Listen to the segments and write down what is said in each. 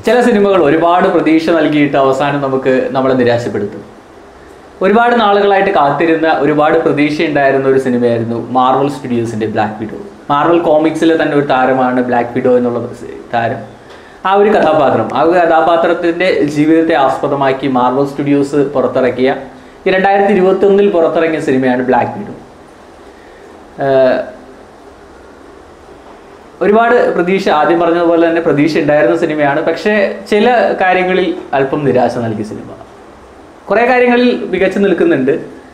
ചില സിനിമകൾ ഒരുപാട് പ്രതീക്ഷ നൽകിയിട്ട് അവസാനം നമുക്ക് നമ്മളെ നിരാശപ്പെടുത്തും ഒരുപാട് നാളുകളായിട്ട് കാത്തിരുന്ന ഒരുപാട് പ്രതീക്ഷയുണ്ടായിരുന്ന ഒരു സിനിമയായിരുന്നു മാർവൽ സ്റ്റുഡിയോസിന്റെ ബ്ലാക്ക് വിഡോ മാർവൽ കോമിക്സിലെ തന്നെ ഒരു താരമാണ് ബ്ലാക്ക് വിഡോ എന്നുള്ള താരം ആ ഒരു കഥാപാത്രം ആ ഒരു കഥാപാത്രത്തിന്റെ ജീവിതത്തെ ആസ്പദമാക്കി മാർവൽ സ്റ്റുഡിയോസ് പുറത്തിറക്കിയ ഈ രണ്ടായിരത്തി ഇരുപത്തി ഒന്നിൽ പുറത്തിറങ്ങിയ സിനിമയാണ് ബ്ലാക്ക് വിഡോ ഒരുപാട് പ്രതീക്ഷ ആദ്യം പറഞ്ഞതുപോലെ തന്നെ പ്രതീക്ഷ ഉണ്ടായിരുന്ന സിനിമയാണ് പക്ഷേ ചില കാര്യങ്ങളിൽ അല്പം നിരാശ നൽകിയ സിനിമ കുറേ കാര്യങ്ങളിൽ മികച്ചു നിൽക്കുന്നുണ്ട്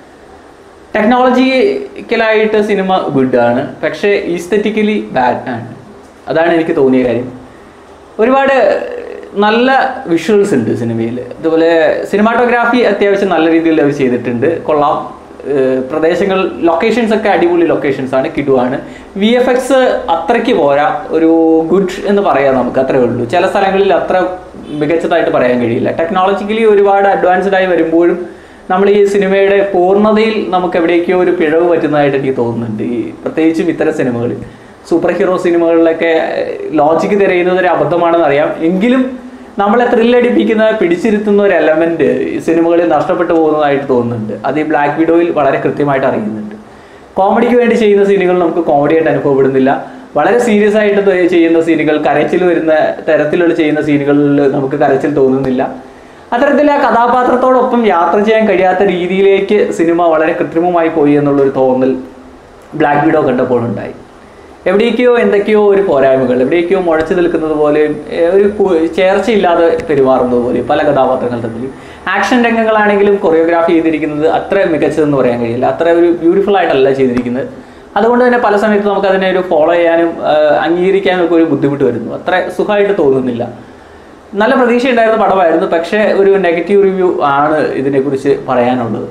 ടെക്നോളജിക്കലായിട്ട് സിനിമ ഗുഡ് ആണ് പക്ഷേ ഈസ്തറ്റിക്കലി ബാഡ് ആണ് അതാണ് എനിക്ക് തോന്നിയ കാര്യം ഒരുപാട് നല്ല വിഷ്വൽസ് ഉണ്ട് സിനിമയിൽ അതുപോലെ സിനിമാറ്റോഗ്രാഫി അത്യാവശ്യം നല്ല രീതിയിൽ അവർ ചെയ്തിട്ടുണ്ട് കൊള്ളാം ഏഹ് പ്രദേശങ്ങൾ ലൊക്കേഷൻസ് ഒക്കെ അടിപൊളി ലൊക്കേഷൻസ് ആണ് കിടുവാണ് വി എഫ് എക്സ് അത്രയ്ക്ക് പോരാ ഒരു ഗുഡ് എന്ന് പറയാം നമുക്ക് അത്രേ ഉള്ളൂ ചില സ്ഥലങ്ങളിൽ അത്ര മികച്ചതായിട്ട് പറയാൻ കഴിയില്ല ടെക്നോളജിക്കലി ഒരുപാട് അഡ്വാൻസ്ഡ് ആയി വരുമ്പോഴും നമ്മൾ ഈ സിനിമയുടെ പൂർണ്ണതയിൽ നമുക്ക് എവിടേക്കോ ഒരു പിഴവ് പറ്റുന്നതായിട്ട് എനിക്ക് തോന്നുന്നുണ്ട് ഈ പ്രത്യേകിച്ചും ഇത്തരം സിനിമകളിൽ സൂപ്പർ ഹീറോ സിനിമകളിലൊക്കെ ലോജിക്ക് തിരയുന്നത് ഒരു അബദ്ധമാണെന്ന് അറിയാം എങ്കിലും നമ്മളെ ത്രില്ലടിപ്പിക്കുന്ന പിടിച്ചിരുത്തുന്ന ഒരു എലമെന്റ് ഈ സിനിമകളിൽ നഷ്ടപ്പെട്ടു പോകുന്നതായിട്ട് തോന്നുന്നുണ്ട് അത് ഈ ബ്ലാക്ക് വിഡോയിൽ വളരെ കൃത്യമായിട്ട് അറിയുന്നുണ്ട് കോമഡിക്ക് വേണ്ടി ചെയ്യുന്ന സീനുകൾ നമുക്ക് കോമഡി ആയിട്ട് അനുഭവപ്പെടുന്നില്ല വളരെ സീരിയസ് ആയിട്ട് ത- ചെയ്യുന്ന സീനുകൾ കരച്ചിൽ വരുന്ന തരത്തിലുള്ള ചെയ്യുന്ന സീനുകളിൽ നമുക്ക് കരച്ചിൽ തോന്നുന്നില്ല അത്തരത്തിൽ ആ കഥാപാത്രത്തോടൊപ്പം യാത്ര ചെയ്യാൻ കഴിയാത്ത രീതിയിലേക്ക് സിനിമ വളരെ കൃത്രിമമായി പോയി എന്നുള്ളൊരു തോന്നൽ ബ്ലാക്ക് വിഡോ കണ്ടപ്പോൾ ഉണ്ടായി എവിടേക്കോ എന്തൊക്കെയോ ഒരു പോരായ്മകൾ എവിടേക്കോ മുഴച്ചു നിൽക്കുന്നത് പോലെയും ഏഹ് ഒരു കു- ചേർച്ചയില്ലാതെ പെരുമാറുന്നത് പോലെയും പല കഥാപാത്രങ്ങൾ തമ്മിൽ ആക്ഷൻ രംഗങ്ങളാണെങ്കിലും കൊറിയോഗ്രാഫി ചെയ്തിരിക്കുന്നത് അത്ര മികച്ചതെന്ന് പറയാൻ കഴിയില്ല അത്ര ഒരു ബ്യൂട്ടിഫുൾ ആയിട്ടല്ല ചെയ്തിരിക്കുന്നത് അതുകൊണ്ട് തന്നെ പല സമയത്ത് നമുക്ക് അതിനെ ഒരു ഫോളോ ചെയ്യാനും ആഹ് അംഗീകരിക്കാനും ഒക്കെ ഒരു ബുദ്ധിമുട്ട് വരുന്നു അത്ര സുഖമായിട്ട് തോന്നുന്നില്ല നല്ല പ്രതീക്ഷ ഉണ്ടായിരുന്ന പടമായിരുന്നു പക്ഷേ ഒരു നെഗറ്റീവ് റിവ്യൂ ആണ് ഇതിനെക്കുറിച്ച് പറയാനുള്ളത്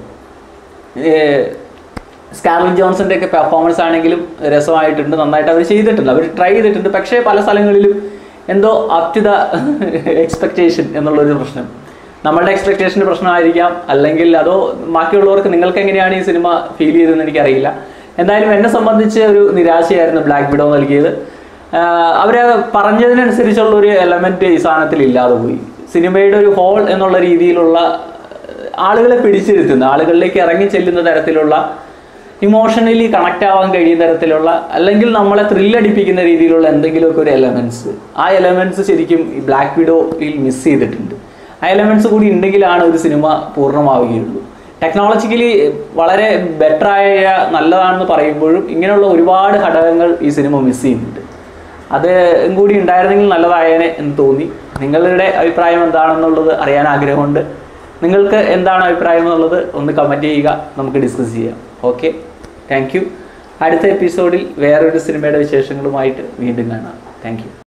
ഏഹ് സ്കാർലൻ ജോൺസന്റെ ഒക്കെ പെർഫോമൻസ് ആണെങ്കിലും രസമായിട്ടുണ്ട് നന്നായിട്ട് അവർ ചെയ്തിട്ടുണ്ട് അവർ ട്രൈ ചെയ്തിട്ടുണ്ട് പക്ഷേ പല സ്ഥലങ്ങളിലും എന്തോ അപ് ടു ദ എക്സ്പെക്ടേഷൻ എന്നുള്ളൊരു പ്രശ്നം നമ്മളുടെ എക്സ്പെക്ടേഷൻ്റെ പ്രശ്നമായിരിക്കാം അല്ലെങ്കിൽ അതോ ബാക്കിയുള്ളവർക്ക് നിങ്ങൾക്ക് എങ്ങനെയാണ് ഈ സിനിമ ഫീൽ ചെയ്തതെന്ന് എനിക്കറിയില്ല എന്തായാലും എന്നെ സംബന്ധിച്ച് ഒരു നിരാശയായിരുന്നു ബ്ലാക്ക് വിഡോ നൽകിയത് ആഹ് അവര് പറഞ്ഞതിനനുസരിച്ചുള്ള ഒരു എലമെന്റ് ഈ സാധനത്തിൽ ഇല്ലാതെ പോയി സിനിമയുടെ ഒരു ഹോൾ എന്നുള്ള രീതിയിലുള്ള ആളുകളെ പിടിച്ചിരുത്തുന്ന ആളുകളിലേക്ക് ഇറങ്ങി ചെല്ലുന്ന തരത്തിലുള്ള ഇമോഷണലി കണക്ട് ആവാൻ കഴിയുന്ന തരത്തിലുള്ള അല്ലെങ്കിൽ നമ്മളെ ത്രില്ലടിപ്പിക്കുന്ന രീതിയിലുള്ള എന്തെങ്കിലുമൊക്കെ ഒരു എലമെന്റ്സ് ആ എലമെന്റ്സ് ശരിക്കും ഈ ബ്ലാക്ക് വിഡോയിൽ മിസ് ചെയ്തിട്ടുണ്ട് ആ എലമെന്റ്സ് കൂടി ഉണ്ടെങ്കിലാണ് ഒരു സിനിമ പൂർണ്ണമാവുകയുള്ളൂ ടെക്നോളജിക്കലി വളരെ ബെറ്റർ ആയ നല്ലതാണെന്ന് പറയുമ്പോഴും ഇങ്ങനെയുള്ള ഒരുപാട് ഘടകങ്ങൾ ഈ സിനിമ മിസ് ചെയ്യുന്നുണ്ട് അത് കൂടി ഉണ്ടായിരുന്നെങ്കിൽ നല്ലതായേനെ എന്ന് തോന്നി നിങ്ങളുടെ അഭിപ്രായം എന്താണെന്നുള്ളത് അറിയാൻ ആഗ്രഹമുണ്ട് നിങ്ങൾക്ക് എന്താണ് അഭിപ്രായം എന്നുള്ളത് ഒന്ന് കമൻറ്റ് ചെയ്യുക നമുക്ക് ഡിസ്കസ് ചെയ്യാം ഓക്കെ താങ്ക് യു അടുത്ത എപ്പിസോഡിൽ വേറൊരു സിനിമയുടെ വിശേഷങ്ങളുമായിട്ട് വീണ്ടും കാണാം താങ്ക് യു